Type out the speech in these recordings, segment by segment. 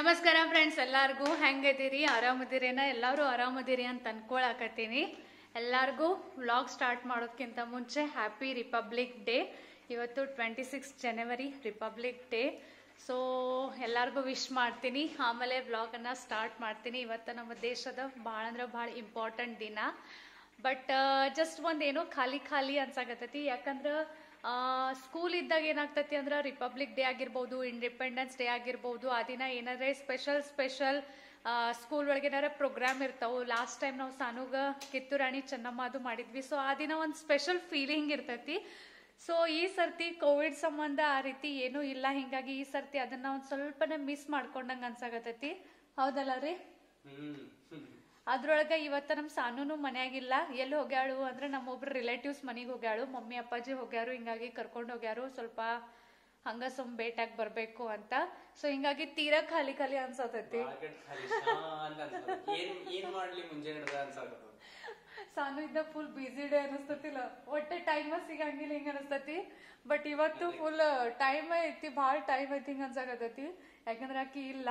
ನಮಸ್ಕಾರ ಫ್ರೆಂಡ್ಸ್ ಎಲ್ಲಾರ್ಗೂ ಹೆಂಗದಿರಿ ಆರಾಮದಿರೇನ ಎಲ್ಲರೂ ಆರಾಮದಿರಿ ಅಂತ ಅನ್ಕೊಳಕತ್ತೀನಿ ಎಲ್ಲಾರ್ಗೂ ವ್ಲಾಗ್ ಸ್ಟಾರ್ಟ್ ಮಾಡೋದಕ್ಕಿಂತ ಮುಂಚೆ ಹ್ಯಾಪಿ ರಿಪಬ್ಲಿಕ್ ಡೇ ಇವತ್ತು ಟ್ವೆಂಟಿ ಸಿಕ್ಸ್ ಜನವರಿ ರಿಪಬ್ಲಿಕ್ ಡೇ ಸೊ ಎಲ್ಲಾರ್ಗೂ ವಿಶ್ ಮಾಡ್ತೀನಿ ಆಮೇಲೆ ವ್ಲಾಗನ್ನು ಸ್ಟಾರ್ಟ್ ಮಾಡ್ತೀನಿ ಇವತ್ತು ನಮ್ಮ ದೇಶದ ಭಾಳ ಅಂದ್ರೆ ಭಾಳ ಇಂಪಾರ್ಟೆಂಟ್ ದಿನ ಬಟ್ ಜಸ್ಟ್ ಒಂದ್ ಏನೋ ಖಾಲಿ ಖಾಲಿ ಅನ್ಸಾಕತ್ತೈತಿ ಯಾಕಂದ್ರ ಸ್ಕೂಲ್ ಇದ್ದಾಗ ಏನಾಗ್ತೈತಿ ಅಂದ್ರ ರಿಪಬ್ಲಿಕ್ ಡೇ ಆಗಿರ್ಬೋದು ಇಂಡಿಪೆಂಡೆನ್ಸ್ ಡೇ ಆಗಿರ್ಬೋದು ಆ ದಿನ ಏನಾದ್ರೆ ಸ್ಪೆಷಲ್ ಸ್ಪೆಷಲ್ ಸ್ಕೂಲ್ ಒಳಗೆ ಏನಾರ ಪ್ರೋಗ್ರಾಮ್ ಇರ್ತಾವು ಲಾಸ್ಟ್ ಟೈಮ್ ನಾವು ಸಾನುಗ ಕಿತ್ತೂರಾಣಿ ಚೆನ್ನಮ್ಮ ಅದು ಮಾಡಿದ್ವಿ ಸೊ ಆ ದಿನ ಒಂದು ಸ್ಪೆಷಲ್ ಫೀಲಿಂಗ್ ಇರ್ತೈತಿ ಸೊ ಈ ಸರ್ತಿ ಕೋವಿಡ್ ಸಂಬಂಧ ಆ ರೀತಿ ಏನೂ ಇಲ್ಲ ಹಿಂಗಾಗಿ ಈ ಸರ್ತಿ ಅದನ್ನ ಒಂದ್ ಸ್ವಲ್ಪನೇ ಮಿಸ್ ಮಾಡ್ಕೊಂಡಂಗ ಅನ್ಸಾಕತ್ತೈತಿ ಹೌದಲ್ಲ ರೀ ಅದ್ರೊಳಗ ಇವತ್ತ ನಮ್ ಸಾನುನು ಮನ್ಯಾಗಿಲ್ಲ ಎಲ್ಲಿ ಹೋಗ್ಯಾಳು ಅಂದ್ರೆ ನಮ್ಮೊಬ್ರು ರಿಲೇಟಿವ್ಸ್ ಮನೆಗೆ ಹೋಗ್ಯಾಳು ಮಮ್ಮಿ ಅಪ್ಪಾಜಿ ಹೋಗ್ಯಾರು ಹಿಂಗಾಗಿ ಕರ್ಕೊಂಡು ಹೋಗ್ಯಾರು ಸ್ವಲ್ಪ ಹಂಗ ಸುಮ್ ಭೇಟಿಯಾಗಿ ಬರ್ಬೇಕು ಅಂತ ಸೊ ಹಿಂಗಾಗಿ ತೀರಾ ಖಾಲಿ ಖಾಲಿ ಅನ್ಸತೈತಿ ಮಾರ್ಕೆಟ್ ಖಾಲಿ ಶಾಂತ ಅನ್ಸತ್ತೆ. ಏನ್ ಏನ್ ಮಾಡ್ಲಿ ಮುಂಜಾನೆ ಹಿಡ್ದ ಅನ್ಸಾಕತ್ತದ. ಸಾನು ಇದ್ದ ಫುಲ್ ಬಿಸಿ ಡೇ ಅನಿಸ್ತತಿಲ್ಲ ಒಟ್ಟೆ ಟೈಮ್ ಸಿಗಂಗಿಲ್ಲ ಹಿಂಗ ಅನಿಸ್ತತಿ ಬಟ್ ಇವತ್ತು ಫುಲ್ ಟೈಮ್ ಐತಿ ಭಾಳ ಟೈಮ್ ಐತಿ ಹಿಂಗ ಅನ್ಸಾಕತ್ತೈತಿ ಯಾಕಂದ್ರೆ ಆಕಿ ಇಲ್ಲ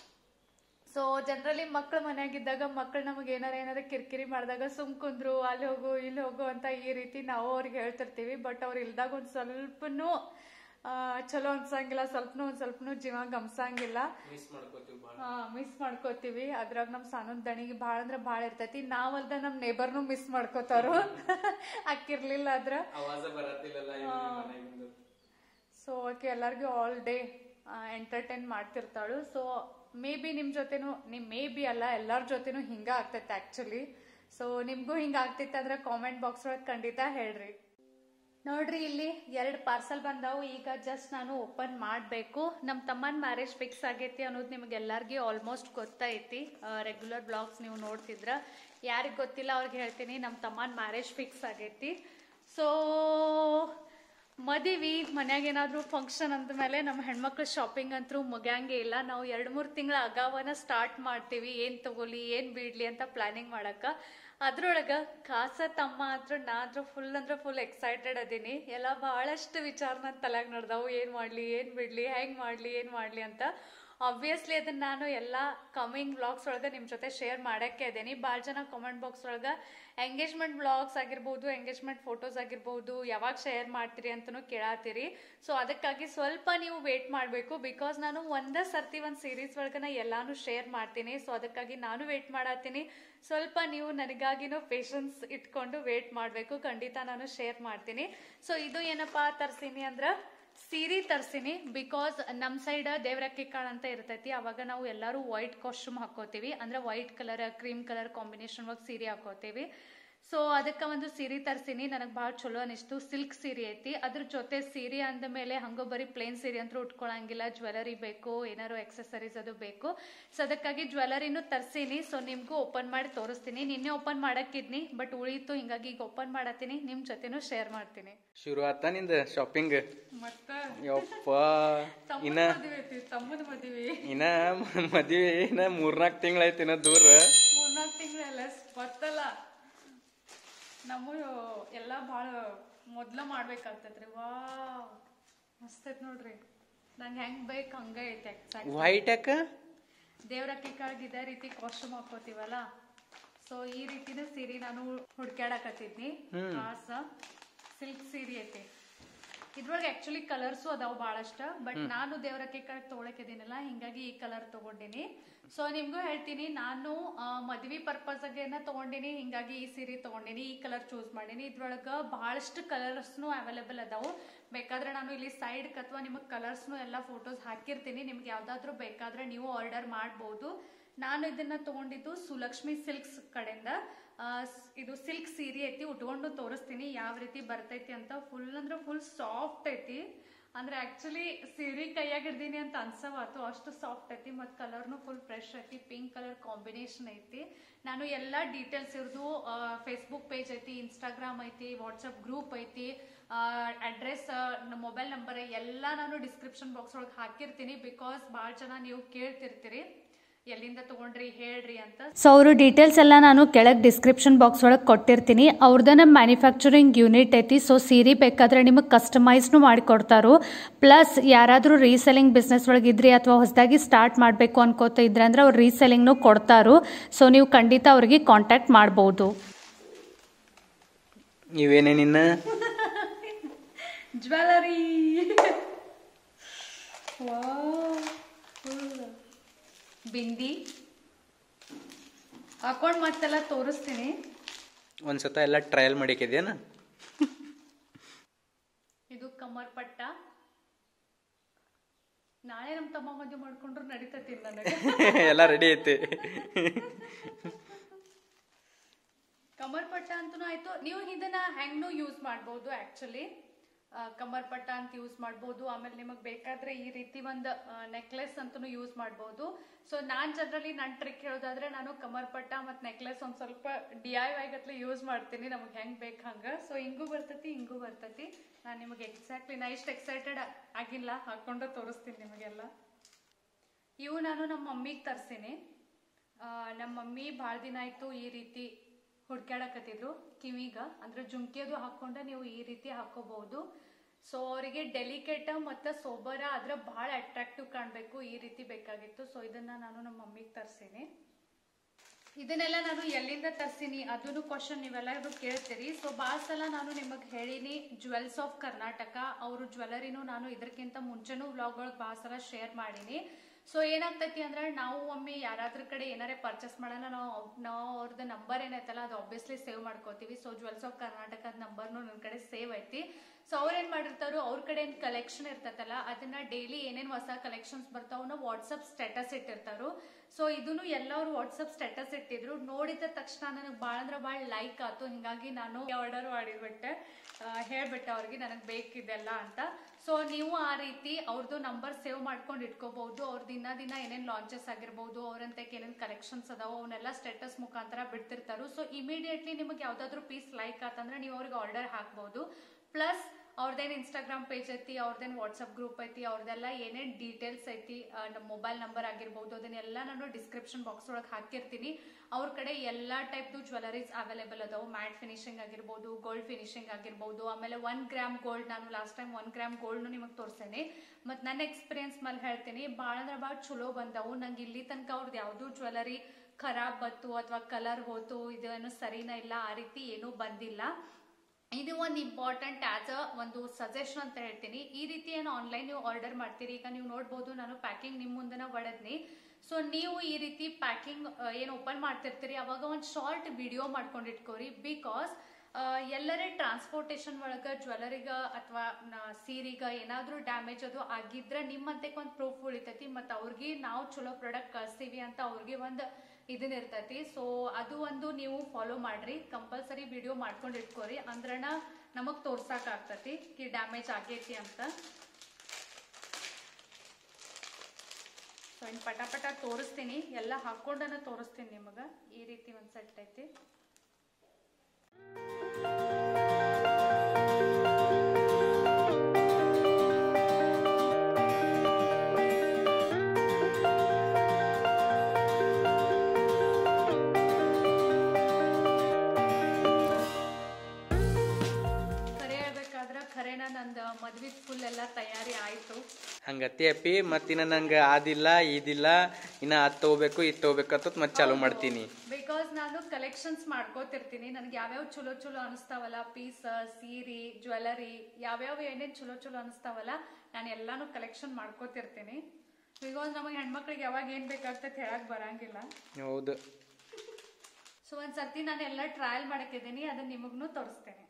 ಸೊ ಜನರಲಿ ಮಕ್ಳು ಮನ್ಯಾಗಿದ್ದಾಗ ಮಕ್ಳು ನಮಗೆ ಏನಾರ ಏನಾರ ಕಿರಿಕಿರಿ ಮಾಡಿದಾಗ ಸುಮ್ ಕುಂದ್ರು ಅಲ್ಲಿ ಹೋಗು ಇಲ್ಲಿ ಹೋಗು ಅಂತ ಈ ರೀತಿ ನಾವು ಅವ್ರಿಗೆ ಹೇಳ್ತಿರ್ತೀವಿ ಬಟ್ ಅವ್ರು ಇಲ್ದಾಗ ಒಂದ್ ಸ್ವಲ್ಪನೂ ಆ, ಚಲೋ ಅನ್ಸಂಗಿಲ್ಲ ಸ್ವಲ್ಪನೂ ಒಂದ್ ಸ್ವಲ್ಪನೂ ಜೀವ ಗಮ್ಸಂಗಿಲ್ಲ ಮಿಸ್ ಮಾಡ್ಕೋತೀವಿ ಬಾಳ ಮಿಸ್ ಮಾಡ್ಕೋತೀವಿ ಅದ್ರಾಗ ನಮ್ ಸಾನನ್ ದಣಿಗೆ ಭಾಳ ಅಂದ್ರೆ ಭಾಳ ಇರ್ತೈತಿ ನಾವಲ್ದ ನಮ್ ನೇಬರ್ನು ಮಿಸ್ ಮಾಡ್ಕೋತಾರು ಅಕ್ಕಿರ್ಲಿಲ್ಲ ಅದ್ರ ಅವಾಜ ಬರತ್ತಿಲ್ಲಲ್ಲ ಇವ್ನಿಗೆ ಮನೆಗಿಂದು. ಸೊ ಆಕೆ ಎಲ್ಲರಿಗೂ ಆಲ್ ಡೇ ಎಂಟರ್ಟೈನ್ ಮಾಡ್ತಿರ್ತಾಳು ಸೊ ಮೇ ಬಿ ನಿಮ್ ಜೊತೆನು ನಿಮ್ ಮೇ ಬಿ ಅಲ್ಲ ಎಲ್ಲಾರ ಜೊತೆನೂ ಹಿಂಗ ಆಗ್ತೈತೆ ಆಕ್ಚುಲಿ ಸೊ ನಿಮ್ಗೂ ಹಿಂಗ ಆಗ್ತಿತ್ತು ಅಂದ್ರೆ ಕಾಮೆಂಟ್ ಬಾಕ್ಸ್ ಒಳಗೆ ಖಂಡಿತ ಹೇಳ್ರಿ ನೋಡ್ರಿ ಇಲ್ಲಿ ಎರಡು ಪಾರ್ಸಲ್ ಬಂದಾವು ಈಗ ಜಸ್ಟ್ ನಾನು ಓಪನ್ ಮಾಡಬೇಕು ನಮ್ಮ ತಮ್ಮನ ಮ್ಯಾರೇಜ್ ಫಿಕ್ಸ್ ಆಗೈತಿ ಅನ್ನೋದು ನಿಮ್ಗೆ ಎಲ್ಲರಿಗೂ ಆಲ್ಮೋಸ್ಟ್ ಗೊತ್ತೈತಿ ರೆಗ್ಯುಲರ್ ಬ್ಲಾಗ್ಸ್ ನೀವು ನೋಡ್ತಿದ್ರ ಯಾರಿಗೆ ಗೊತ್ತಿಲ್ಲ ಅವ್ರಿಗೆ ಹೇಳ್ತೀನಿ ನಮ್ಮ ತಮ್ಮನ ಮ್ಯಾರೇಜ್ ಫಿಕ್ಸ್ ಆಗೈತಿ ಸೊ ಮದುವೆ ಮನ್ಯಾಗ ಏನಾದರೂ ಫಂಕ್ಷನ್ ಅಂದ ಮೇಲೆ ನಮ್ಮ ಹೆಣ್ಮಕ್ಳು ಶಾಪಿಂಗ್ ಅಂತೂ ಮುಗ್ಯಾಂಗೆ ಇಲ್ಲ ನಾವು ಎರಡು ಮೂರು ತಿಂಗಳ ಅಗಾವನ ಸ್ಟಾರ್ಟ್ ಮಾಡ್ತೀವಿ ಏನು ತಗೊಲಿ ಏನು ಬಿಡ್ಲಿ ಅಂತ ಪ್ಲಾನಿಂಗ್ ಮಾಡಕ್ಕ ಅದ್ರೊಳಗ ಖಾಸ ತಮ್ಮ ಅಂದ್ರು ನಾ ಅಂದ್ರು ಫುಲ್ ಅಂದ್ರೆ ಫುಲ್ ಎಕ್ಸೈಟೆಡ್ ಅದೀನಿ ಎಲ್ಲ ಬಹಳಷ್ಟು ವಿಚಾರ ನನ್ನ ತಲೆಯಾಗ ನಡ್ದಾವು ಏನು ಮಾಡ್ಲಿ ಏನು ಬಿಡ್ಲಿ ಹೆಂಗ್ ಮಾಡ್ಲಿ ಏನು ಮಾಡ್ಲಿ ಅಂತ ಆಬ್ವಿಯಸ್ಲಿ ಅದನ್ನ ನಾನು ಎಲ್ಲ ಕಮಿಂಗ್ ವ್ಲಾಗ್ಸ್ ಒಳಗೆ ನಿಮ್ಮ ಜೊತೆ ಶೇರ್ ಮಾಡಕ್ಕೆ ಇದ್ದೀನಿ ಭಾಳ ಜನ ಕಾಮೆಂಟ್ ಬಾಕ್ಸ್ ಒಳಗೆ ಎಂಗೇಜ್ಮೆಂಟ್ ವ್ಲಾಗ್ಸ್ ಆಗಿರ್ಬೋದು ಎಂಗೇಜ್ಮೆಂಟ್ ಫೋಟೋಸ್ ಆಗಿರ್ಬೋದು ಯಾವಾಗ ಶೇರ್ ಮಾಡ್ತೀರಿ ಅಂತಲೂ ಕೇಳತ್ತೀರಿ ಸೊ ಅದಕ್ಕಾಗಿ ಸ್ವಲ್ಪ ನೀವು ವೇಟ್ ಮಾಡಬೇಕು ಬಿಕಾಸ್ ನಾನು ಒಂದೇ ಸರ್ತಿ ಒಂದು ಸೀರೀಸ್ ಒಳಗೆ ನಾ ಎಲ್ಲಾನು ಶೇರ್ ಮಾಡ್ತೀನಿ ಸೊ ಅದಕ್ಕಾಗಿ ನಾನು ವೇಟ್ ಮಾಡತ್ತೀನಿ ಸ್ವಲ್ಪ ನೀವು ನನಗಾಗಿನೂ ಪೇಷನ್ಸ್ ಇಟ್ಕೊಂಡು ವೇಟ್ ಮಾಡಬೇಕು ಖಂಡಿತ ನಾನು ಶೇರ್ ಮಾಡ್ತೀನಿ ಸೊ ಇದು ಏನಪ್ಪಾ ತರ್ಸೀನಿ ಅಂದ್ರೆ ಸೀರೆ ತರ್ಸಿನಿ ಬಿಕಾಸ್ ನಮ್ ಸೈಡ್ ದೇವ್ರಕ್ಕಿ ಕಾಳು ಅಂತ ಇರ್ತೈತಿ ಅವಾಗ ನಾವು ಎಲ್ಲರೂ ವೈಟ್ ಕಾಸ್ಟ್ಯೂಮ್ ಹಾಕೋತೀವಿ ಅಂದ್ರೆ white colour cream colour combination ಒಳಗೆ ಸೀರೆ ಹಾಕೋತೀವಿ ಸೊ ಅದಕ್ಕೆ ಒಂದು ಸೀರೆ ತರ್ಸಿನಿ ನನಗೆ ಭಾಳ ಚಲೋ ಅನಿಸ್ತು ಸಿಲ್ಕ್ ಸೀರೆ ಐತಿ ಅದ್ರ ಜೊತೆ ಸೀರೆ ಅಂದ ಮೇಲೆ ಹಂಗೋ ಬರೀ ಪ್ಲೇನ್ ಸೀರೆ ಅಂತೂ ಉಟ್ಕೊಳಂಗಿಲ್ಲ ಜ್ಯುವೆಲರಿ ಬೇಕು ಏನಾರು ಎಕ್ಸೆಸರೀಸ್ ಅದು ಬೇಕು ಸೊ ಅದಕ್ಕಾಗಿ ಜ್ಯುವೆಲರಿನೂ ತರ್ಸಿನಿ ಸೊ ನಿಮ್ಗೂ ಓಪನ್ ಮಾಡಿ ತೋರಿಸ್ತೀನಿ ನಿನ್ನೆ ಓಪನ್ ಮಾಡಕ್ಕಿದ್ನಿ ಬಟ್ ಉಳಿತು ಹಿಂಗಾಗಿ ಈಗ ಓಪನ್ ಮಾಡತ್ತೀನಿ ನಿಮ್ ಜೊತೆನೂ ಶೇರ್ ಮಾಡ್ತೀನಿ ಶುರು ಆತ ನಿಂದ ಶಾಪಿಂಗ್ ಮತ್ತ ಯಪ್ಪ ತಮ್ಮನ ಇನ್ನ ಮದುವೆ ಐತಿ ತಮ್ಮನ ಮದುವೆ ಇನ್ನ ಮದ್ವಿ ಇನ್ನ ಮೂರ್ನಾಲ್ಕು ತಿಂಗಳೈತಿ ಇನ್ನ ದೂರ ಮೂರ್ನಾಲ್ಕು ತಿಂಗಳೆಲ್ಲ ಬರ್ತಲ್ಲ ನಮ್ಮ ಎಲ್ಲ ಭಾಳ ಮೊದ್ಲ ಮಾಡ್ಬೇಕಾಗ್ತೈತ್ರಿ ವಾ ಮಸ್ತ್ ಐತ್ ನೋಡ್ರಿ ನಂಗೆ ಹೆಂಗ್ ಬೇಕು ಹಂಗ ಐತೆ ಎಕ್ಸಾಕ್ಟ್ ವೈಟ್ ಯಾಕ ದೇವ್ರಕ್ಕಿ ಕಾಳಿಗೆ ಇದೇ ರೀತಿ ಕಾಸ್ಟ್ಯೂಮ್ ಹಾಕೋತೀವಲ್ಲ ಸೊ ಈ ರೀತಿನ ಸೀರೆ ನಾನು ಹುಡ್ಕ್ಯಾಡಕತ್ತಿದ್ನಿ ಕಾಸ ಸಿಲ್ಕ್ ಸೀರೆ ಐತಿ ಇದ್ರೊಳಗೆ ಆಕ್ಚುಲಿ ಕಲರ್ಸು ಅದಾವ ಬಹಳಷ್ಟ ಬಟ್ ನಾನು ದೇವರಕ್ಕೆ ಕಡೆ ತೊಗೊಳಕಿದ್ದೀನಲ್ಲ ಹಿಂಗಾಗಿ ಈ ಕಲರ್ ತಗೊಂಡಿನಿ ಸೊ ನಿಮ್ಗೂ ಹೇಳ್ತೀನಿ ನಾನು ಆ, ಮದ್ವಿ ಪರ್ಪಸ್ ಆಗೇನ ತಗೊಂಡಿನಿ ಹಿಂಗಾಗಿ ಈ ಸೀರೆ ತಗೊಂಡಿನಿ ಈ ಕಲರ್ ಚೂಸ್ ಮಾಡೀನಿ ಇದ್ರೊಳಗ ಬಹಳಷ್ಟು ಕಲರ್ಸ್ನು ಅವೈಲೇಬಲ್ ಅದಾವು ಬೇಕಾದ್ರೆ ನಾನು ಇಲ್ಲಿ ಸೈಡ್ ಅಥವಾ ನಿಮಗೆ ಕಲರ್ಸ್ನು ಎಲ್ಲ ಫೋಟೋಸ್ ಹಾಕಿರ್ತೀನಿ ನಿಮ್ಗೆ ಯಾವ್ದಾದ್ರು ಬೇಕಾದ್ರೆ ನೀವು ಆರ್ಡರ್ ಮಾಡ್ಬೋದು ನಾನು ಇದನ್ನ ತಗೊಂಡಿದ್ದು ಸುಲಕ್ಷ್ಮಿ ಸಿಲ್ಕ್ಸ್ ಕಡೆಯಿಂದ ಆ, ಸ್- ಇದು ಸಿಲ್ಕ್ ಸೀರೆ ಐತಿ ಉಟ್ಕೊಂಡು ತೋರಿಸ್ತೀನಿ ಯಾವ ರೀತಿ ಬರ್ತೈತಿ ಅಂತ ಫುಲ್ ಅಂದ್ರೆ ಫುಲ್ ಸಾಫ್ಟ್ ಐತಿ ಅಂದ್ರೆ ಆಕ್ಚುಲಿ ಸೀರೆ ಕೈಯಾಗ ಹಿಡ್ದೀನಿ ಅಂತ ಅನ್ಸವಾತು ಅಷ್ಟು ಸಾಫ್ಟ್ ಐತಿ ಮತ್ತು ಕಲರ್ನು ಫುಲ್ ಫ್ರೆಶ್ ಐತಿ ಪಿಂಕ್ ಕಲರ್ ಕಾಂಬಿನೇಷನ್ ಐತಿ ನಾನು ಎಲ್ಲ ಡೀಟೇಲ್ಸ್ ಇರೋದು ಫೇಸ್ಬುಕ್ ಪೇಜ್ ಐತಿ ಇನ್ಸ್ಟಾಗ್ರಾಮ್ ಐತಿ ವಾಟ್ಸಪ್ ಗ್ರೂಪ್ ಐತಿ ಅಡ್ರೆಸ್ ಮೊಬೈಲ್ ನಂಬರ್ ಎಲ್ಲ ನಾನು ಡಿಸ್ಕ್ರಿಪ್ಷನ್ ಬಾಕ್ಸ್ ಒಳಗೆ ಹಾಕಿರ್ತೀನಿ ಬಿಕಾಸ್ ಭಾಳ ಜನ ನೀವು ಕೇಳ್ತಿರ್ತೀರಿ ಎಲ್ಲಿಂದ ತಗೊಂಡ್ರಿ ಹೇಳ್ರಿ ಅಂತ ಸೊ ಅವರು ಡೀಟೇಲ್ಸ್ ಎಲ್ಲ ನಾನು ಕೆಳಗೆ ಡಿಸ್ಕ್ರಿಪ್ಷನ್ ಬಾಕ್ಸ್ ಒಳಗೆ ಕೊಟ್ಟಿರ್ತೀನಿ ಅವ್ರದ್ದು ನಮ್ಮ ಮ್ಯಾನುಫ್ಯಾಕ್ಚರಿಂಗ್ ಯೂನಿಟ್ ಐತಿ ಸೊ ಸೀರೆ ಬೇಕಾದ್ರೆ ನಿಮಗೆ ಕಸ್ಟಮೈಸ್ನು ಮಾಡಿಕೊಡ್ತಾರೋ ಪ್ಲಸ್ ಯಾರಾದರೂ ರೀಸೆಲ್ಲಿಂಗ್ ಬಿಸ್ನೆಸ್ ಒಳಗೆ ಇದ್ರಿ ಅಥವಾ ಹೊಸದಾಗಿ ಸ್ಟಾರ್ಟ್ ಮಾಡಬೇಕು ಅನ್ಕೋತ ಇದ್ರೆ ಅಂದ್ರೆ ಅವ್ರು ರೀಸೆಲ್ಲಿಂಗ್ನು ಕೊಡ್ತಾರೋ ಸೊ ನೀವು ಖಂಡಿತ ಅವ್ರಿಗೆ ಕಾಂಟ್ಯಾಕ್ಟ್ ಮಾಡ್ಬೋದು ಇವೇನೇನಿನ್ನ ಜ್ಯುವೆಲರಿ ಬಿಂದಿ ಹಾಕೊಂಡು ಮತ್ತೆಲ್ಲ ತೋರಿಸ್ತೀನಿ ಒಂದ್ಸತ ಎಲ್ಲ ಟ್ರಯಲ್ ಮಾಡಿಕಿದ್ಯಾನ ಇದು ಕಮರ್ ಪಟ್ಟ ನಾಳೆ ನಮ್ಮ ತಮ್ಮ ಮದುವೆ ಮಾಡ್ಕೊಂಡ್ರು ನಡೀತತಿ ನನಗೆ ಎಲ್ಲ ರೆಡಿ ಐತಿ ಕಮರ್ ಪಟ್ಟ ಅಂತೂ ಆಯ್ತು ನೀವು ಇದನ್ನ ಹೆಂಗ್ನು ಯೂಸ್ ಮಾಡ್ಬೋದು ಆಕ್ಚುಲಿ ಕಮರ್ ಪಟ್ಟ ಅಂತ ಯೂಸ್ ಮಾಡ್ಬೋದು ಆಮೇಲೆ ನಿಮಗೆ ಬೇಕಾದ್ರೆ ಈ ರೀತಿ ಒಂದು ನೆಕ್ಲೆಸ್ ಅಂತೂ ಯೂಸ್ ಮಾಡ್ಬೋದು ಸೊ ನಾನ್ ಜನರಲಿ ನನ್ನ ಟ್ರಿಕ್ ಹೇಳೋದಾದ್ರೆ ನಾನು ಕಮರ್ ಪಟ್ಟ ಮತ್ತು ನೆಕ್ಲೆಸ್ ಒಂದು ಸ್ವಲ್ಪ ಡಿ ಐ ವೈ ಗತ್ಲೆ ಯೂಸ್ ಮಾಡ್ತೀನಿ ನಮಗೆ ಹೆಂಗ್ ಬೇಕು ಹಂಗೆ ಸೊ ಹಿಂಗೂ ಬರ್ತೈತಿ ಹಿಂಗೂ ಬರ್ತೈತಿ ನಾನು ನಿಮಗೆ ಎಕ್ಸಾಕ್ಟ್ಲಿ ನಾ ಇಷ್ಟು ಎಕ್ಸೈಟೆಡ್ ಆಗಿಲ್ಲ ಹಾಕೊಂಡು ತೋರಿಸ್ತೀನಿ ನಿಮಗೆಲ್ಲ ಇವು ನಾನು ನಮ್ಮ ಮಮ್ಮಿಗೆ ತರ್ಸೀನಿ ನಮ್ಮ ಮಮ್ಮಿ ಭಾಳ ದಿನ ಆಯ್ತು ಈ ರೀತಿ ಹುಡ್ಕ್ಯಾಡಕತ್ತಿದ್ರು ಕಿವಿಗ ಅಂದ್ರೆ ಜುಮ್ಕಿಯದು ಹಾಕೊಂಡ ನೀವು ಈ ರೀತಿ ಹಾಕೋಬಹುದು ಸೊ ಅವರಿಗೆ ಡೆಲಿಕೇಟ್ ಮತ್ತು ಸೋಬರ ಆದ್ರೆ ಭಾಳ ಅಟ್ರಾಕ್ಟಿವ್ ಕಾಣಬೇಕು ಈ ರೀತಿ ಬೇಕಾಗಿತ್ತು ಸೊ ಇದನ್ನ ನಾನು ನಮ್ಮ ಮಮ್ಮಿಗೆ ತರ್ಸೀನಿ ಇದನ್ನೆಲ್ಲ ನಾನು ಎಲ್ಲಿಂದ ತರ್ಸೀನಿ ಅದನ್ನು ಕ್ವಶನ್ ನೀವೆಲ್ಲರೂ ಕೇಳ್ತೀರಿ ಸೊ ಭಾಳ ಸಲ ನಾನು ನಿಮಗೆ ಹೇಳಿನಿ ಜ್ಯುವೆಲ್ಸ್ ಆಫ್ ಕರ್ನಾಟಕ ಅವರು ಜ್ಯುವೆಲರಿನೂ ನಾನು ಇದಕ್ಕಿಂತ ಮುಂಚೆನೂ ವ್ಲಾಗ್ಗಳಿಗೆ ಭಾಳ ಸಲ ಶೇರ್ ಮಾಡೀನಿ ಸೊ ಏನಾಗ್ತೈತಿ ಅಂದ್ರೆ ನಾವು ಒಮ್ಮೆ ಯಾರಾದ್ರ ಕಡೆ ಏನಾರೇ ಪರ್ಚೇಸ್ ಮಾಡೋಣ ನಾವು ನಾವು ಅವ್ರದ್ದು ನಂಬರ್ ಏನೈತಲ್ಲ ಅದು ಆಬ್ವಿಯಸ್ಲಿ ಸೇವ್ ಮಾಡ್ಕೋತೀವಿ ಸೊ ಜ್ಯುವೆಲ್ಸ್ ಆಫ್ ಕರ್ನಾಟಕದ ನಂಬರ್ನು ನನ್ನ ಕಡೆ ಸೇವ್ ಐತಿ ಸೊ ಅವ್ರು ಏನ್ ಮಾಡಿರ್ತಾರೋ ಅವ್ರ ಕಡೆ ಏನ್ ಕಲೆಕ್ಷನ್ ಇರ್ತೈತಲ್ಲ ಅದನ್ನ ಡೈಲಿ ಏನೇನ್ ಹೊಸ ಕಲೆಕ್ಷನ್ಸ್ ಬರ್ತಾವನ್ನ ವಾಟ್ಸಪ್ ಸ್ಟೇಟಸ್ ಇಟ್ಟಿರ್ತಾರೋ ಸೊ ಇದನ್ನು ಎಲ್ಲರೂ ವಾಟ್ಸಪ್ ಸ್ಟೇಟಸ್ ಇಟ್ಟಿದ್ರು ನೋಡಿದ ತಕ್ಷಣ ನನಗೆ ಭಾಳ ಅಂದ್ರೆ ಭಾಳ ಲೈಕ್ ಆಯ್ತು ಹಿಂಗಾಗಿ ನಾನು ಆರ್ಡರ್ ಮಾಡಿಬಿಟ್ಟೆ ಹೇಳ್ಬಿಟ್ಟೆ ಅವ್ರಿಗೆ ನನಗೆ ಬೇಕಿದೆಲ್ಲ ಅಂತ ಸೊ ನೀವು ಆ ರೀತಿ ಅವ್ರದ್ದು ನಂಬರ್ ಸೇವ್ ಮಾಡ್ಕೊಂಡು ಇಟ್ಕೋಬಹುದು ಅವ್ರ ದಿನ ದಿನ ಏನೇನು ಲಾಂಚಸ್ ಆಗಿರ್ಬೋದು ಅವ್ರಂತಕ್ಕೆ ಏನೇನು ಕಲೆಕ್ಷನ್ಸ್ ಅದಾವ ಅವನ್ನೆಲ್ಲ ಸ್ಟೇಟಸ್ ಮುಖಾಂತರ ಬಿಡ್ತಿರ್ತಾರೋ ಸೊ ಇಮಿಡಿಯೇಟ್ಲಿ ನಿಮಗೆ ಯಾವ್ದಾದ್ರು ಪೀಸ್ ಲೈಕ್ ಆತಂದ್ರೆ ನೀವು ಅವ್ರಿಗೆ ಆರ್ಡರ್ ಹಾಕ್ಬೋದು ಪ್ಲಸ್ ಅವ್ರದ್ದೇನು ಇನ್ಸ್ಟಾಗ್ರಾಮ್ ಪೇಜ್ ಐತಿ ಅವ್ರದ್ದೇನು ವಾಟ್ಸಪ್ ಗ್ರೂಪ್ ಐತಿ ಅವ್ರದ್ದೆಲ್ಲ ಏನೇನು ಡೀಟೇಲ್ಸ್ ಐತಿ ನಮ್ಮ ಮೊಬೈಲ್ ನಂಬರ್ ಆಗಿರ್ಬೋದು ಅದನ್ನೆಲ್ಲ ನಾನು ಡಿಸ್ಕ್ರಿಪ್ಷನ್ ಬಾಕ್ಸ್ ಒಳಗೆ ಹಾಕಿರ್ತೀನಿ ಅವ್ರ ಕಡೆ ಎಲ್ಲ ಟೈಪ್ದು ಜ್ಯುವೆಲರೀಸ್ ಅವೈಲೇಬಲ್ ಅದಾವು ಮ್ಯಾಟ್ ಫಿನಿಶಿಂಗ್ ಆಗಿರ್ಬೋದು ಗೋಲ್ಡ್ ಫಿನಿಶಿಂಗ್ ಆಗಿರ್ಬೋದು ಆಮೇಲೆ ಒನ್ ಗ್ರಾಮ್ ಗೋಲ್ಡ್ ನಾನು ಲಾಸ್ಟ್ ಟೈಮ್ ಒನ್ ಗ್ರಾಮ್ ಗೋಲ್ಡ್ನು ನಿಮಗೆ ತೋರಿಸೇನೆ ಮತ್ತು ನನ್ನ ಎಕ್ಸ್ಪೀರಿಯನ್ಸ್ ಮೇಲೆ ಹೇಳ್ತೀನಿ ಭಾಳ ಅಂದ್ರೆ ಭಾಳ ಚಲೋ ಬಂದವು ನಂಗೆ ಇಲ್ಲಿ ತನಕ ಅವ್ರದ್ದು ಯಾವುದೂ ಜ್ಯುವೆಲರಿ ಖರಾಬ್ ಬತ್ತು ಅಥವಾ ಕಲರ್ ಹೋತು ಇದೇನು ಸರಿನಾ ಇಲ್ಲ ಆ ರೀತಿ ಏನೂ ಬಂದಿಲ್ಲ ಇದು ಒಂದು ಇಂಪಾರ್ಟೆಂಟ್ ಆಸ್ ಅ ಒಂದು ಸಜೆಷನ್ ಅಂತ ಹೇಳ್ತೀನಿ ಈ ರೀತಿ ಏನು ಆನ್ಲೈನ್ ನೀವು ಆರ್ಡರ್ ಮಾಡ್ತೀರಿ ಈಗ ನೀವು ನೋಡ್ಬೋದು ನಾನು ಪ್ಯಾಕಿಂಗ್ ನಿಮ್ಮ ಮುಂದೆನ ಹೊಡೆದ್ನಿ ಸೊ ನೀವು ಈ ರೀತಿ ಪ್ಯಾಕಿಂಗ್ ಏನು ಓಪನ್ ಮಾಡ್ತಿರ್ತೀರಿ ಅವಾಗ ಒಂದು ಶಾರ್ಟ್ ವಿಡಿಯೋ ಮಾಡ್ಕೊಂಡು ಇಟ್ಕೋರಿ ಬಿಕಾಸ್ ಎಲ್ಲರೇ ಟ್ರಾನ್ಸ್ಪೋರ್ಟೇಷನ್ ಒಳಗೆ ಜ್ಯುವೆಲರಿಗ ಅಥವಾ ಸೀರಿಗ ಏನಾದರೂ ಡ್ಯಾಮೇಜ್ ಅದು ಆಗಿದ್ರೆ ನಿಮ್ಮಂತೆ ಒಂದು ಪ್ರೂಫ್ ಉಳಿತೈತಿ ಮತ್ತು ಅವ್ರಿಗೆ ನಾವು ಚಲೋ ಪ್ರಾಡಕ್ಟ್ ಕಳಿಸ್ತೀವಿ ಅಂತ ಅವ್ರಿಗೆ ಒಂದು ಇದನ್ನ ಇರ್ತೈತಿ ಸೊ ಅದು ಒಂದು ನೀವು ಫಾಲೋ ಮಾಡ್ರಿ ಕಂಪಲ್ಸರಿ ವಿಡಿಯೋ ಮಾಡ್ಕೊಂಡು ಇಟ್ಕೋರಿ ಅಂದ್ರನ ನಮಗ್ ತೋರ್ಸಕ್ ಆಗ್ತತಿ ಕಿ ಡ್ಯಾಮೇಜ್ ಆಗೈತಿ ಅಂತ ಸೊ ಇನ್ ಪಟ ಪಟ ತೋರಿಸ್ತೀನಿ ಎಲ್ಲ ಹಾಕೊಂಡನ ತೋರಿಸ್ತೀನಿ ನಿಮಗ ಈ ರೀತಿ ಒಂದ್ ಸೆಟ್ ಐತಿ ಖರೆ ಹೇಳ್ಬೇಕಾದ್ರ ಖರೇನ ನಂದು ಮದ್ವಿ ಫುಲ್ ಎಲ್ಲ ತಯಾರಿ ಆಯ್ತು ಹಂಗತಿ ಅಪ್ಪಿ ಮತ್ತಿನ್ನ ನಂಗೆ ಆದಿಲ್ಲ ಇದಿಲ್ಲ ಇನ್ನ ಅದ್ ತಗೋಬೇಕು ಇದು ತಗೋಬೇಕು ಅಂತ ಮತ್ತೆ ಚಾಲು ಮಾಡ್ತೀನಿ ಬಿಕಾಸ್ ನಾನು ಕಲೆಕ್ಷನ್ಸ್ ಮಾಡ್ಕೋತಿರ್ತೀನಿ ನನಗೆ ಯಾವ್ಯಾವ ಚಲೋ ಚಲೋ ಅನಿಸ್ತಾವಲ್ಲ ಪೀಸ್ ಸೀರೆ ಜ್ಯುವೆಲರಿ ಯಾವ್ಯಾವ ಏನೇನು ಚಲೋ ಚಲೋ ಅನಿಸ್ತಾವಲ್ಲ ನಾನು ಎಲ್ಲಾನು ಕಲೆಕ್ಷನ್ ಮಾಡ್ಕೋತಿರ್ತೀನಿ ಬಿಕಾಸ್ ನಮಗೆ ಹೆಣ್ಮಕ್ಳಿಗೆ ಯಾವಾಗ ಏನ್ ಬೇಕಾಗ್ತೈತೆ ಹೇಳಕ್ ಬರಂಗಿಲ್ಲ ಹೌದು ಸೊ ಒಂದ್ ಸರ್ತಿ ನಾನು ಎಲ್ಲ ಟ್ರಯಲ್ ಮಾಡಕ್ಕಿದ್ದೀನಿ ಅದನ್ನ ನಿಮಗ್ನು ತೋರಿಸ್ತೇನೆ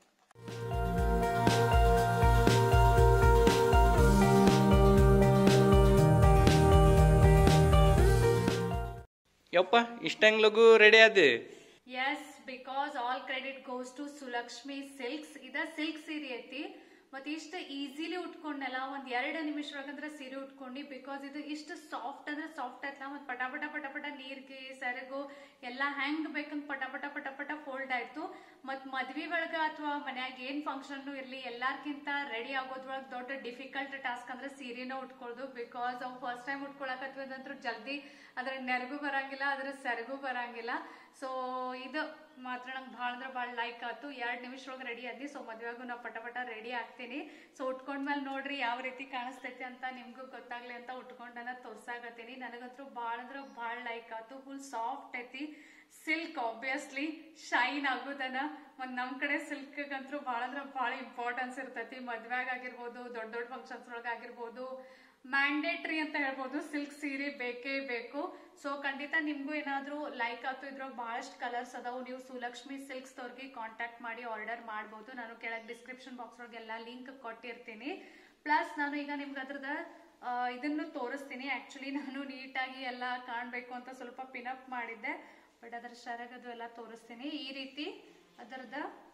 ಯಪ್ಪ ಇಷ್ಟಂಗ್ ಲಗು ರೆಡಿ ಆದ yes because all credit goes to Sulakshmi silks ಇದ ಸಿಲ್ಕ್ ಸೀರೆ ಐತಿ ಮತ್ತೆ ಇಷ್ಟ ಈಸಿಲಿ ಉಟ್ಕೊಂಡಲ್ಲ ಒಂದ್ ಎರಡು ನಿಮಿಷ ಒಳಗಂದ್ರೆ ಸೀರೆ ಉಟ್ಕೊಂಡು ಬಿಕಾಸ್ ಇದು ಇಷ್ಟು ಸಾಫ್ಟ್ ಅಂದ್ರೆ ಸಾಫ್ಟ್ ಆಯ್ತಲ್ಲ ಮತ್ ಪಟ ಪಟ ಪಟ ಪಟ ನೀರ್ಗೆ ಸೆರಗು ಎಲ್ಲಾ ಹೆಂಗ್ ಬೇಕಂತ ಪಟ ಪಟ ಪಟ ಪಟ ಫೋಲ್ಡ್ ಆಯ್ತು ಮತ್ ಮದ್ವಿ ಒಳಗ ಅಥವಾ ಮನ್ಯಾಗ ಏನ್ ಫಂಕ್ಷನ್ ಇರ್ಲಿ ಎಲ್ಲಾರ್ಕಿಂತ ರೆಡಿ ಆಗೋದ್ರೊಳಗ ದೊಡ್ಡ ಡಿಫಿಕಲ್ಟ್ ಟಾಸ್ಕ್ ಅಂದ್ರೆ ಸೀರೆನ ಉಟ್ಕೊಳ್ಳೋದು ಬಿಕಾಸ್ ಅವ್ ಫಸ್ಟ್ ಟೈಮ್ ಉಟ್ಕೊಳಕತ್ವಿ ಅದಂತ್ರ ಜಲ್ದಿ ಅದ್ರ ನೆರಗು ಬರಂಗಿಲ್ಲ ಅದ್ರ ಸೆರಗು ಬರಂಗಿಲ್ಲ ಸೊ ಇದು ಮಾತ್ರ ನಂಗೆ ಭಾಳ ಅಂದ್ರೆ ಭಾಳ ಲೈಕ್ ಆಯ್ತು ಎರಡು ನಿಮಿಷ ಒಳಗೆ ರೆಡಿ ಆದ್ನಿ ಸೊ ಮದ್ವೆಗೂ ನಾವು ಪಟ ಪಟ ರೆಡಿ ಆಗ್ತೀನಿ ಸೊ ಉಟ್ಕೊಂಡ್ಮೇಲೆ ನೋಡ್ರಿ ಯಾವ ರೀತಿ ಕಾಣಿಸ್ತೈತಿ ಅಂತ ನಿಮ್ಗೂ ಗೊತ್ತಾಗ್ಲಿ ಅಂತ ಉಟ್ಕೊಂಡನ್ನ ತೋರ್ಸಾಕತ್ತೀನಿ ನನಗಂತೂ ಭಾಳ ಅಂದ್ರೆ ಭಾಳ ಲೈಕ್ ಆಯ್ತು ಫುಲ್ ಸಾಫ್ಟ್ ಐತಿ ಸಿಲ್ಕ್ ಆಬ್ವಿಯಸ್ಲಿ ಶೈನ್ ಆಗೋದನ್ನ ಮತ್ ನಮ್ ಕಡೆ ಸಿಲ್ಕ್ ಅಂತೂ ಭಾಳ ಅಂದ್ರೆ ಭಾಳ ಇಂಪಾರ್ಟೆನ್ಸ್ ಇರ್ತೈತಿ ಮದ್ವೆಗ ಆಗಿರ್ಬೋದು ದೊಡ್ಡ ದೊಡ್ಡ ಫಂಕ್ಷನ್ಸ್ ಒಳಗೆ ಆಗಿರ್ಬೋದು ಮ್ಯಾಂಡೇಟ್ರಿ ಅಂತ ಹೇಳ್ಬೋದು ಸಿಲ್ಕ್ ಸೀರೆ ಬೇಕೇ ಬೇಕು ಸೊ ಖಂಡಿತ ನಿಮ್ಗೂ ಏನಾದ್ರೂ ಲೈಕ್ ಆಯ್ತು ಇದ್ರಾಗ ಬಹಳಷ್ಟು ಕಲರ್ಸ್ ಅದಾವು ನೀವು ಸುಲಕ್ಷ್ಮಿ ಸಿಲ್ಕ್ಸ್ ಅವ್ರಿಗೆ ಕಾಂಟ್ಯಾಕ್ಟ್ ಮಾಡಿ ಆರ್ಡರ್ ಮಾಡ್ಬೋದು ನಾನು ಕೆಳಗೆ ಡಿಸ್ಕ್ರಿಪ್ಷನ್ ಬಾಕ್ಸ್ ಒಳಗೆ ಎಲ್ಲ ಲಿಂಕ್ ಕೊಟ್ಟಿರ್ತೀನಿ ಪ್ಲಸ್ ನಾನು ಈಗ ನಿಮ್ಗೆ ಅದ್ರದ ಆ, ಇದನ್ನು ತೋರಿಸ್ತೀನಿ ಆಕ್ಚುಲಿ ನಾನು ನೀಟಾಗಿ ಎಲ್ಲ ಕಾಣಬೇಕು ಅಂತ ಸ್ವಲ್ಪ ಪಿನಪ್ ಮಾಡಿದ್ದೆ ಬಟ್ ಅದರ ಶರಗದು ಎಲ್ಲ ತೋರಿಸ್ತೀನಿ ಈ ರೀತಿ ಅದರದ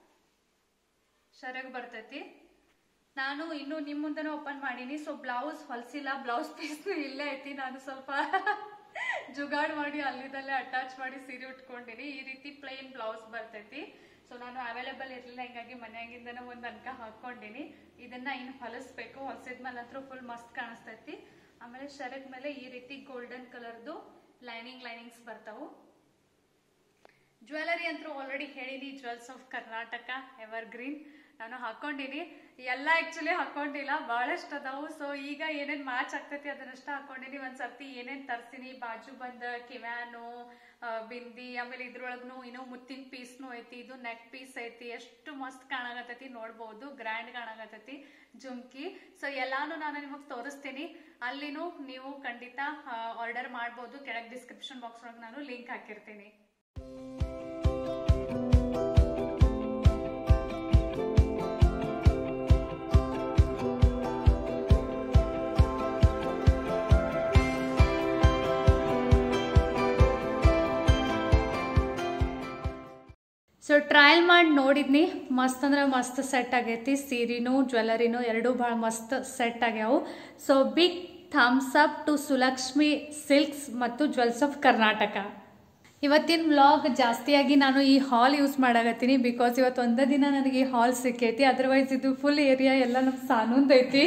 ಶರಗ್ ಬರ್ತೈತಿ ನಾನು ಇನ್ನು ನಿಮ್ ಮುಂದೆನೂ ಓಪನ್ ಮಾಡೀನಿ ಸೊ ಬ್ಲೌಸ್ ಹೊಲ್ಸಿಲ್ಲ ಬ್ಲೌಸ್ ಪೀಸ್ ಇಲ್ಲೇ ಐತಿ ನಾನು ಸ್ವಲ್ಪ ಜುಗಾಡ್ ಮಾಡಿ ಅಲ್ಲಿದಲ್ಲೇ ಅಟ್ಯಾಚ್ ಮಾಡಿ ಸೀರೆ ಉಟ್ಕೊಂಡಿನಿ ಈ ರೀತಿ ಪ್ಲೈನ್ ಬ್ಲೌಸ್ ಬರ್ತೈತಿ ಸೊ ನಾನು ಅವೈಲೇಬಲ್ ಇರ್ಲಿಲ್ಲ ಹಿಂಗಾಗಿ ಮನ್ಯಾಗಿಂದನೇ ಒಂದ್ ಅನ್ಕ ಹಾಕೊಂಡಿನಿ ಇದನ್ನ ಇನ್ನು ಹೊಲಿಸ್ಬೇಕು ಹೊಲ್ಸಿದ್ಮೇಲೆ ಅಂತೂ ಫುಲ್ ಮಸ್ತ್ ಕಾಣಿಸ್ತೈತಿ ಆಮೇಲೆ ಶರಗ್ ಮೇಲೆ ಈ ರೀತಿ ಗೋಲ್ಡನ್ ಕಲರ್ದು ಲೈನಿಂಗ್ ಲೈನಿಂಗ್ಸ್ ಬರ್ತಾವು ಜ್ಯುವೆಲರಿ ಅಂತೂ ಆಲ್ರೆಡಿ ಹೇಳಿನಿ jewels of Karnataka evergreen ನಾನು ಹಾಕೊಂಡಿನಿ ಎಲ್ಲ ಆಕ್ಚುಲಿ ಹಾಕೊಂಡಿಲ್ಲ ಬಹಳಷ್ಟು ಅದಾವು ಸೊ ಈಗ ಏನೇನ್ ಮ್ಯಾಚ್ ಆಗ್ತೈತಿ ಅದನ್ನಷ್ಟ ಹಾಕೊಂಡಿನಿ ಒಂದ್ ಸರ್ತಿ ಏನೇನ್ ತರ್ಸಿನಿ ಬಾಜು ಬಂದ ಕಿವ್ಯಾನು ಆ, ಬಿಂದಿ ಆಮೇಲೆ ಇದ್ರೊಳಗ್ನು ಇನ್ನೂ ಮುತ್ತಿನ ಪೀಸ್ನು ಐತಿ ಇದು ನೆಕ್ ಪೀಸ್ ಐತಿ ಎಷ್ಟು ಮಸ್ತ್ ಕಾಣಾಗತೈತಿ ನೋಡ್ಬೋದು ಗ್ರ್ಯಾಂಡ್ ಕಾಣಾಗತೈತಿ ಜುಮ್ಕಿ ಸೊ ಎಲ್ಲಾನು ನಾನು ನಿಮಗ್ ತೋರಿಸ್ತೀನಿ ಅಲ್ಲಿನೂ ನೀವು ಖಂಡಿತ ಆರ್ಡರ್ ಮಾಡ್ಬೋದು ಕೆಳಗೆ ಡಿಸ್ಕ್ರಿಪ್ಷನ್ ಬಾಕ್ಸ್ ಒಳಗೆ ನಾನು ಲಿಂಕ್ ಹಾಕಿರ್ತೀನಿ ಸೊ ಟ್ರಯಲ್ ಮಾಡಿ ನೋಡಿದ್ನಿ ಮಸ್ತ್ ಅಂದ್ರೆ ಮಸ್ತ್ ಸೆಟ್ ಆಗೈತಿ ಸೀರಿನೂ ಜ್ಯುವೆಲರಿನೂ ಎರಡೂ ಭಾಳ ಮಸ್ತ್ ಸೆಟ್ ಆಗ್ಯಾವು so big thumbs up to Sulakshmi silks ಮತ್ತು ಜ್ಯುವೆಲ್ಸ್ ಆಫ್ ಕರ್ನಾಟಕ ಇವತ್ತಿನ ವ್ಲಾಗ್ ಜಾಸ್ತಿಯಾಗಿ ನಾನು ಈ ಹಾಲ್ ಯೂಸ್ ಮಾಡಾಕತ್ತೀನಿ ಬಿಕಾಸ್ ಇವತ್ತು ಒಂದೇ ದಿನ ನನಗೆ ಈ ಹಾಲ್ ಸಿಕ್ಕೈತಿ ಅದರ್ವೈಸ್ ಇದು ಫುಲ್ ಏರಿಯಾ ಎಲ್ಲ ನಮ್ ಸಾನೂಂದ್ ಐತಿ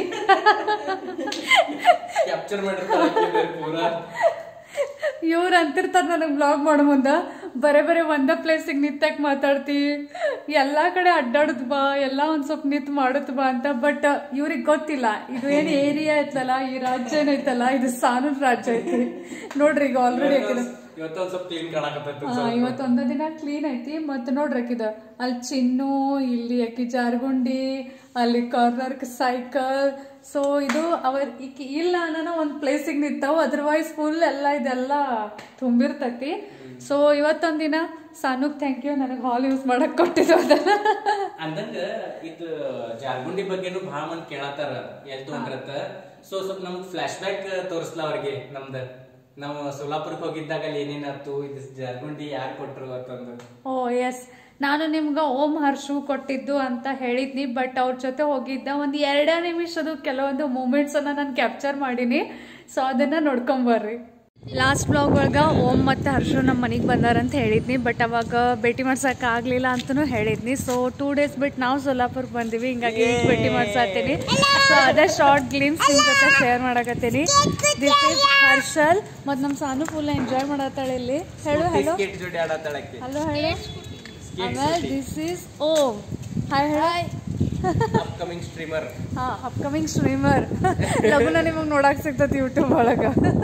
ಕ್ಯಾಪ್ಚರ್ ಮಾಡಿರ್ತಾರೆ ಪೂರಾ ಇವ್ರು ಅಂತಿರ್ತಾರ ನನಗೆ ಬ್ಲಾಗ್ ಮಾಡೋ ಮುಂದ ಬರೇ ಬರೇ ಒಂದ ಪ್ಲೇಸಿಗೆ ನಿಂತಾಕ್ ಮಾತಾಡ್ತಿ ಎಲ್ಲಾ ಕಡೆ ಅಡ್ಡಾಡುದ್ ಬಾ ಎಲ್ಲಾ ಒಂದ್ ಸ್ವಲ್ಪ ನಿಂತ್ ಮಾಡುದ್ ಬಾ ಅಂತ ಬಟ್ ಇವ್ರಿಗೆ ಗೊತ್ತಿಲ್ಲ ಇದು ಏನ್ ಏರಿಯಾ ಐತಲ್ಲ ಈ ರಾಜ್ಯ ಏನೈತಲ್ಲ ಇದು ಸಾನೂನ್ ರಾಜ್ಯ ಐತಿ ನೋಡ್ರಿ ಈಗ ಆಲ್ರೆಡಿ ಹಾಕಿದ ಇವತ್ತೊಂದ್ ಸ್ವಲ್ಪ ಕ್ಲೀನ್ ಕಾಣಕತ್ತೈತಿ ಹಾ ಇವತ್ತು ಒಂದ ದಿನ ಕ್ಲೀನ್ ಐತಿ ಮತ್ ನೋಡ್ರಿ ಆಕಿದ ಅಲ್ಲಿ ಚಿನ್ನು ಇಲ್ಲಿ ಆಕಿ ಜಾರ್ಗುಂಡಿ ಅಲ್ಲಿ ಕಾರ್ನರ್ ಸೈಕಲ್ ಸೊ ಇದು ಅವರ್ ಈಕಿ ಇಲ್ಲ ಅನ್ನೋ ಒಂದ್ ಪ್ಲೇಸಿಗೆ ನಿಂತಾವು ಅದರ್ವೈಸ್ ಫುಲ್ ಎಲ್ಲ ಇದೆಲ್ಲ ತುಂಬಿರ್ತೈತಿ ಸೊ ಇವತ್ತೊಂದ್ ದಿನ ಸಾನುಗ್ ಥ್ಯಾಂಕ್ ಯು ನನಗೆ ಹಾಲ್ ಯೂಸ್ ಮಾಡಕ್ ಕೊಟ್ಟಿದ್ದು ಅದನ್ನ ಅಂದಂಗ ಇದು ಜಾರ್ಗುಂಡಿ ಬಗ್ಗೆನು ಬಹಳ ಮಂದಿ ಕೇಳತ್ತಾರ ಎಲ್ ತೊಗೊಂಡ್ರತ್ತ ಸೊ ಸ್ವಲ್ಪ ನಮ್ಗ್ ಫ್ಲಾಶ್ ಬ್ಯಾಕ್ ತೋರಿಸ್ಲಾ ಅವ್ರಿಗೆ ನಮ್ದ ನಾವು ಸೋಲಾಪುರಕ್ಕೆ ಹೋಗಿದ್ದಾಗ ಅಲ್ಲಿ ಏನೇನಾಯ್ತು ಇದು ಜಾರ್ಗುಂಡಿ ಯಾರು ಕೊಟ್ರು ಅಂತಂದು ಓ ಎಸ್ ನಾನು ನಿಮ್ಗೆ ಓಂ ಹರ್ಷು ಕೊಟ್ಟಿದ್ದು ಅಂತ ಹೇಳಿದ್ನಿ ಬಟ್ ಅವ್ರ ಜೊತೆ ಹೋಗಿದ್ದ ಒಂದು ಎರಡೇ ನಿಮಿಷದ ಕೆಲವೊಂದು ಮೂಮೆಂಟ್ಸ್ ಅನ್ನ ನಾನು ಕ್ಯಾಪ್ಚರ್ ಮಾಡೀನಿ ಸೊ ಅದನ್ನ ನೋಡ್ಕೊಂಬರ್ರಿ ಲಾಸ್ಟ್ ಬ್ಲಾಗ್ ಒಳಗ ಓಂ ಮತ್ತು ಹರ್ಷು ನಮ್ಮ ಮನೆಗೆ ಬಂದಾರಂತ ಹೇಳಿದ್ನಿ ಬಟ್ ಅವಾಗ ಭೇಟಿ ಮಾಡ್ಸಕ್ ಆಗ್ಲಿಲ್ಲ ಅಂತನೂ ಹೇಳಿದ್ನಿ ಸೊ ಟೂ ಡೇಸ್ ಬಿಟ್ಟು ನಾವು ಸೋಲಾಪುರ್ ಬಂದಿವಿ ಹಿಂಗಾಗಿ ಈಗ ಭೇಟಿ ಮಾಡ್ಸಾತೀನಿ ಸೊ ಅದೇ ಶಾರ್ಟ್ ಗ್ಲಿಮ್ಸ್ ನಿಮ್ ಜೊತೆ ಶೇರ್ ಮಾಡಕತ್ತೀನಿ ದಿಸ್ ಇಸ್ ಹರ್ಷಲ್ ಮತ್ತು ನಮ್ಮ ಸಾನು ಫುಲ್ ಎಂಜಾಯ್ ಮಾಡತ್ತಾಳೆ ಇಲ್ಲಿ ಹೇಳು ಹೇಳು ಸ್ಕೇಟ್ ಜೋಡಿ ಆಡತ್ತಾಳಕ್ಕೆ ಹಲೋ ಹೇಳಿ ಆಮೇಲೆ this is Om hi hi upcoming streamer ಹಾ ಅಪ್ಕಮಿಂಗ್ ಸ್ಟ್ರೀಮರ್ ಲಗುನ ನಿಮಗೆ ನೋಡಕ್ ಸಿಗ್ತತಿ ಯೂಟ್ಯೂಬ್ ಒಳಗ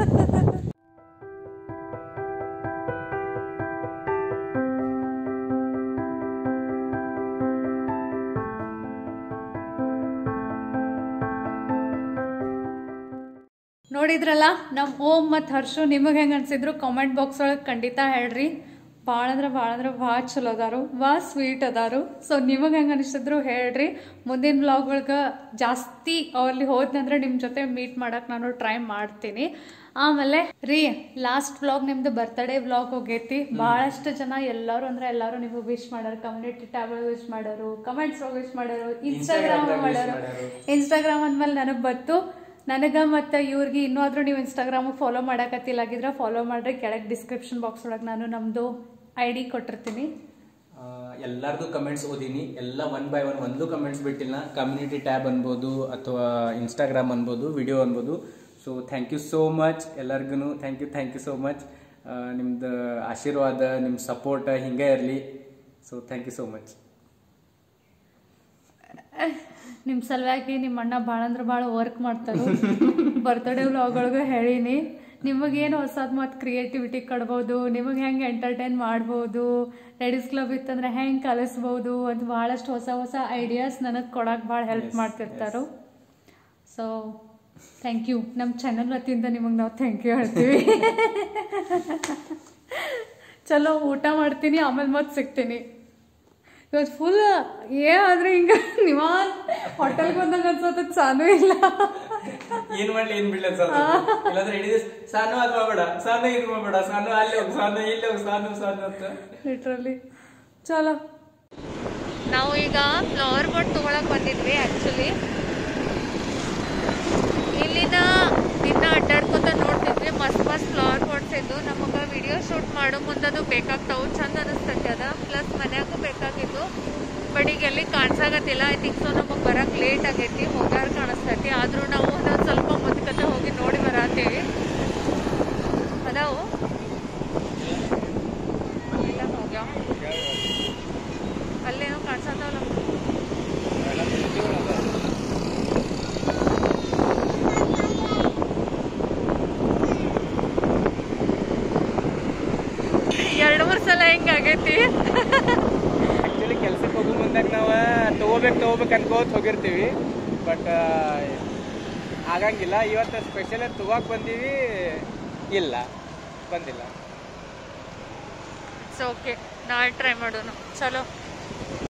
ನೋಡಿದ್ರಲ್ಲ ನಮ್ಮ ಓಂ ಮತ್ತು ಹರ್ಷು ನಿಮಗೆ ಹೆಂಗೆ ಅನ್ಸಿದ್ರು ಕಾಮೆಂಟ್ ಬಾಕ್ಸ್ ಒಳಗೆ ಖಂಡಿತ ಹೇಳ್ರಿ ಭಾಳ ಅಂದ್ರೆ ಭಾಳ ಅಂದ್ರೆ ಭಾಳ ಚಲೋ ಅದಾರು ಭಾಳ ಸ್ವೀಟ್ ಅದಾರು ಸೊ ನಿಮಗೆ ಹೆಂಗೆ ಅನಿಸಿದ್ರು ಹೇಳ್ರಿ ಮುಂದಿನ ಬ್ಲಾಗ್ ಒಳಗೆ ಜಾಸ್ತಿ ಅಲ್ಲಿ ಹೋದ್ನಂದ್ರೆ ನಿಮ್ಮ ಜೊತೆ ಮೀಟ್ ಮಾಡಕ್ಕೆ ನಾನು ಟ್ರೈ ಮಾಡ್ತೀನಿ ಆಮೇಲೆ ರೀ ಲಾಸ್ಟ್ ವ್ಲಾಗ್ ನಿಮ್ದು ಬರ್ತ್ಡೇ ವ್ಲಾಗ್ ಹೋಗೈತಿ ಬಹಳಷ್ಟು ಜನ ಎಲ್ಲರೂ ಅಂದ್ರೆ ಎಲ್ಲರೂ ನೀವು ವಿಶ್ ಮಾಡೋರು ಕಮ್ಯುನಿಟಿ ಟ್ಯಾಬ್ ವಿಶ್ ಮಾಡೋರು ಕಮೆಂಟ್ಸ್ ವಿಶ್ ಮಾಡೋರು ಇನ್ಸ್ಟಾಗ್ರಾಮ್ Instagram ದಾಗ wish ಮಾಡೋರು ಮಾಡೋರು. ಇನ್ಸ್ಟಾಗ್ರಾಮ್ ಅಂದ್ಮೇಲೆ ನನಗೆ ಬತ್ತು ನನಗ ಮತ್ತು ಇವ್ರಿಗೆ ಇನ್ನೂ ನೀವು ಇನ್ಸ್ಟಾಗ್ರಾಮ್ ಫಾಲೋ ಮಾಡಕತ್ತಿಲ್ಲ ಆಗಿದ್ರೆ ಫಾಲೋ ಮಾಡ್ರಿ ಕೆಳಗೆ ಡಿಸ್ಕ್ರಿಪ್ಷನ್ ಬಾಕ್ಸ್ ಒಳಗೆ ನಾನು ನಮ್ಮದು ಐ ಡಿ ಕೊಟ್ಟಿರ್ತೀನಿ ಎಲ್ಲಾರ್ದು ಕಮೆಂಟ್ಸ್ ಓದಿನಿ ಎಲ್ಲ ಒನ್ ಬೈ ಒನ್ ಒಂದು ಕಮೆಂಟ್ಸ್ ಬಿಟ್ಟಿಲ್ಲ ಕಮ್ಯುನಿಟಿ ಟ್ಯಾಬ್ ಅನ್ಬೋದು ಅಥವಾ ಇನ್ಸ್ಟಾಗ್ರಾಮ್ ಅನ್ಬೋದು ವಿಡಿಯೋ ಅನ್ಬೋದು so thank you so much ಎಲ್ಲರಿಗೂ thank you thank you so much ನಿಮ್ದು ಆಶೀರ್ವಾದ ನಿಮ್ಮ ಸಪೋರ್ಟ್ ಹಿಂಗೆ ಇರಲಿ so thank you so much ನಿಮ್ಮ ಸಲುವಾಗಿ ನಿಮ್ಮ ಅಣ್ಣ ಭಾಳ ಅಂದ್ರೆ ಭಾಳ ವರ್ಕ್ ಮಾಡ್ತಾರೆ ಬರ್ತ್ಡೇ ವ್ಲಾಗ್ಗಳಿಗೂ ಹೇಳೀನಿ ನಿಮಗೇನು ಹೊಸದ್ ಮತ್ತು ಕ್ರಿಯೇಟಿವಿಟಿ ಕೊಡ್ಬೋದು ನಿಮಗೆ ಹೆಂಗೆ ಎಂಟರ್ಟೈನ್ ಮಾಡ್ಬೋದು ಲೇಡೀಸ್ ಕ್ಲಬ್ ಇತ್ತಂದ್ರೆ ಹೆಂಗೆ ಕಲಿಸ್ಬೋದು ಅಂತ ಭಾಳಷ್ಟು ಹೊಸ ಹೊಸ ಐಡಿಯಾಸ್ ನನಗೆ ಕೊಡಕ್ಕೆ ಭಾಳ ಹೆಲ್ಪ್ Yes, ಮಾಡ್ತಿರ್ತಾರೋ ಸೊ ಥ್ಯಾಂಕ್ ಯು ನಮ್ಮ ಚಾನಲ್ ವತಿಯಿಂದ ನಿಮಗೆ ನಾವು ಥ್ಯಾಂಕ್ ಯು ಹೇಳ್ತೀವಿ ಚಲೋ ಊಟ ಮಾಡ್ತೀನಿ ಆಮೇಲೆ ಮತ್ತೆ ಸಿಗ್ತೀನಿ ಇವತ್ತು ಫುಲ್ ಏನಾದ್ರೆ ಹಿಂಗ ನಿವಾನ್ ಹೋಟೆಲ್ಗೆ ಬಂದಂಗ ಅನ್ಸತ್ತ ಸಾನು ಇಲ್ಲ ಏನ್ ಮಾಡ್ಲಿ ಏನ್ ಬಿಡ್ಲಿ ಅನ್ಸಲ್ಲ ಇಲ್ಲಾಂದ್ರೆ ಇಡೀ ದಿವ್ಸ ಸಾನು ಅದು ಮಾಡ್ಬೇಡ ಸಾನು ಇದು ಮಾಡ್ಬೇಡ ಸಾನು ಅಲ್ಲಿ ಹೋಗಿ ಸಾನು ಇಲ್ಲಿ ಹೋಗಿ ಸಾನು ಸಾನು ಅಂತ ಲಿಟ್ರಲಿ ಚಲೋ ನಾವು ಈಗ ಫ್ಲವರ್ ಬಾಟ್ ತಗೊಳಕ್ ಬಂದಿದ್ವಿ ಆಕ್ಚುಲಿ ಇಲ್ಲಿನ ದಿನ ಅಡ್ಡಾಡ್ಕೊತ ನೋಡ್ತಿದ್ವಿ ಮಸ್ತ್ ಮಸ್ತ್ ಫ್ಲವರ್ ಬಾಟ್ಸ್ ಇದ್ದು ನಮಗೆ ವಿಡಿಯೋ ಶೂಟ್ ಮಾಡೋ ಮುಂದದು ಬೇಕಾಗ್ತಾವು ಚಂದ ಅನಿಸ್ತೈತಿ ಅದ ಪ್ಲಸ್ ಮನ್ಯಾಗೂ ಬೇಕಾಗಿತ್ತು ಬಟ್ ಈಗ ಎಲ್ಲಿ ಕಾಣಿಸಾಗತ್ತಿಲ್ಲ ಐ ಥಿಂಕ್ ಸೊ ನಮಗೆ ಬರಕ್ಕೆ ಲೇಟ್ ಆಗೈತಿ ಹೋಗಾರ ಕಾಣಿಸ್ತೈತಿ ಆದ್ರೂ ನಾವು ಒಂದೊಂದು ಸ್ವಲ್ಪ ಮುಂದ್ಕತೆ ಹೋಗಿ ನೋಡಿ ಬರತ್ತೀವಿ ಅದಾವು ಇಲ್ಲ ಹೋಗ್ಯಾವ ಅಲ್ಲೇನೋ ಕಾಣಿಸತ್ತವಲ್ಲ ಎರಡು ಮೂರು ಸಲ ಹಿಂಗಾಗೈತಿ ಆಕ್ಚುಲಿ ಕೆಲ್ಸಕ್ಕೆ ಹೋಗೋ ಮುಂದಾಗ ನಾವು ತಗೋಬೇಕು ತಗೋಬೇಕು ಅನ್ಕೋತ ಹೋಗಿರ್ತೀವಿ ಬಟ್ ಆಗಂಗಿಲ್ಲ ಇವತ್ತು ಸ್ಪೆಷಲ್ ತಗೋಕ್ ಬಂದೀವಿ ಇಲ್ಲ ಬಂದಿಲ್ಲ ಸೊ ಓಕೆ ನಾಳೆ ಟ್ರೈ ಮಾಡೋಣ ಚಲೋ